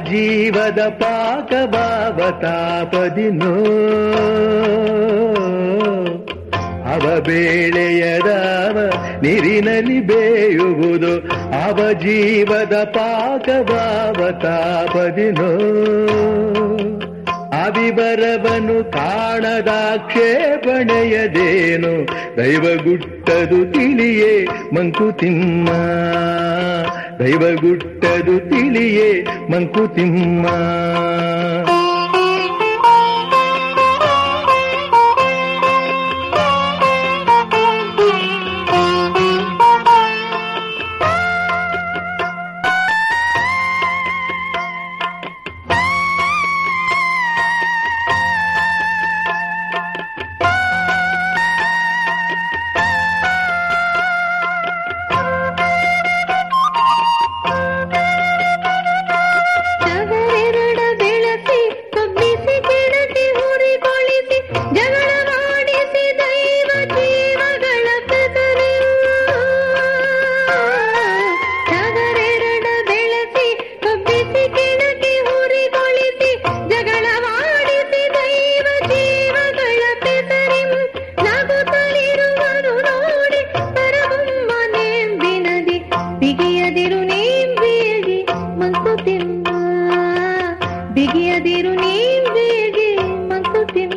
ಜೀವದ ಪಾಕಭಾವತಾಪದಿನೋ ಅವ ಬೇಳೆಯದಾವ ನೀರಿನಲ್ಲಿ ಬೇಯುವುದು ಅವ ಜೀವದ ಪಾಕಭಾವತಾಪದಿನೋ ಅವಿಬರವನು ಕಾಣದಾಕ್ಷೇಪಣೆಯದೇನು ದೈವಗುಟ್ಟದು ತಿಳಿಯೇ ಮಂಕುತಿಮ್ಮ ದೈವಗುಟ್ಟದು ತಿಳಿಯೇ ಮಂಕುತಿಮ್ಮ ತವರೆರಡ ಬೆಳಸಿ ಕೊಬ್ಬಿಸಿ ಕೆಡಕಿ ಹುರಿಗೊಳಿಸಿ ಜಗಳವಾಡಿಸಿ ದೈವ ಜೀವಗಳ ಕದರಿವ ತವರೆರಡ ಬೆಳಸಿ ಕೊಬ್ಬಿಸಿ ಕೆಡಕಿ ಹುರಿಗೊಳಿಸಿ ಜಗಳವಾಡಿಸಿ ದೈವ ಜೀವಗಳ ಪೆಸರಿಂ ನಗುತ್ತಲಿರುವರು ನೋಡಿ ಪರಬೊಮ್ಮ ನೇಂಬಿನದಿ ಬಿಗಿಯದಿರು ನೇಂಬಿಯಗಿ ಮಂಕುತಿಮ್ಮ ಬಿಗಿಯದಿರು ನೇಂಬಿಯಗಿ ಮಂಕುತಿಮ್ಮ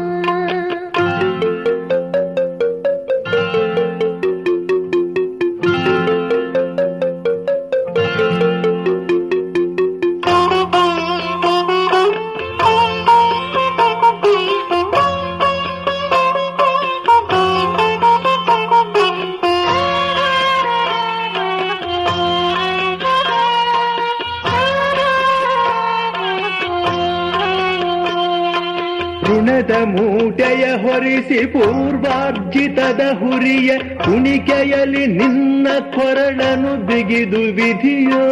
ಋಣದ ಮೂಟೆಯ ಹೊರಿಸಿ ಪೂರ್ವಾರ್ಜಿತದ ಹುರಿಯ ಕುಣಿಕೆಯಲ್ಲಿ ನಿನ್ನ ಕೊರಳನು ಬಿಗಿದು ವಿಧಿಯೋ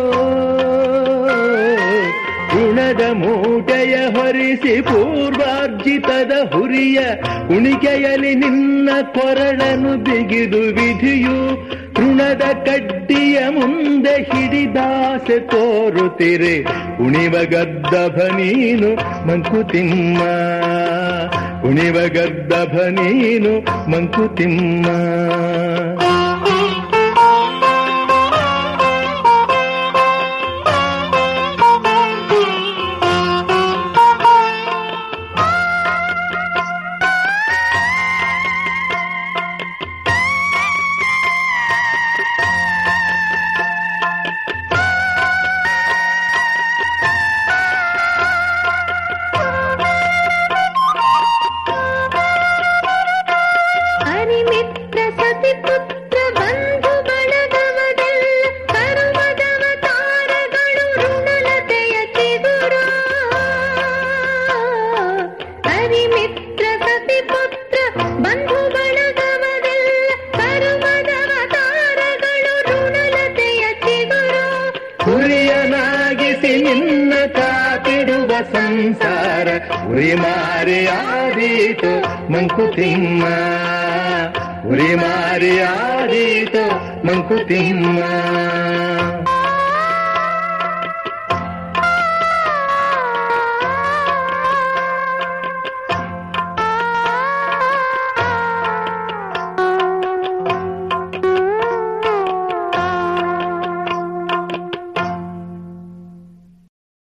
ಋಣದ ಮೂಟೆಯ ಹೊರಿಸಿ ಪೂರ್ವಾರ್ಜಿತದ ಹುರಿಯ ಕುಣಿಕೆಯಲ್ಲಿ ನಿನ್ನ ಕೊರಳನು ಬಿಗಿದು ವಿಧಿಯು ಋಣದ ಕಡ್ಡಿಯ ಮುಂದೆ ಹಿಡಿದಾಸೆ ತೋರುತ್ತಿರೆ ಕುಣಿವ ಗದ್ದಭ ನೀನು ಮಂಕುತಿಮ್ಮ ಕುಣಿವ ಗದ್ದಭ ನೀನು ಮಂಕುತಿಮ್ಮ ಹರಿಮಿತ್ರ ಸತಿ ಪುತ್ರ ಬಂಧು ಬಳಗವದೆಲ್ಲ ಕರುಮದವ ತಾರಗಳು ಋಣಲತೆಯ ಚಿಗುರ ಹರಿಮಿತ್ರ ಸತಿ ಪುತ್ರ ಬಂಧು ಬಳಗವದೆಲ್ಲ ಕರುಮದವ ತಾರಗಳು ಋಣಲತೆಯ ಚಿಗುರ ಹುರಿಯನಾಗಿಸಿ ನಿನ್ನ ಕಾತಿಡುವ ಸಂಸಾರ ಉರಿ ಮಾರಿಯಾದೀತು ಮಂಕುತಿಮ್ಮ ಉರಿ ಮಾರಿಯಾದೀತು ಮಂಕುತಿಮ್ಮ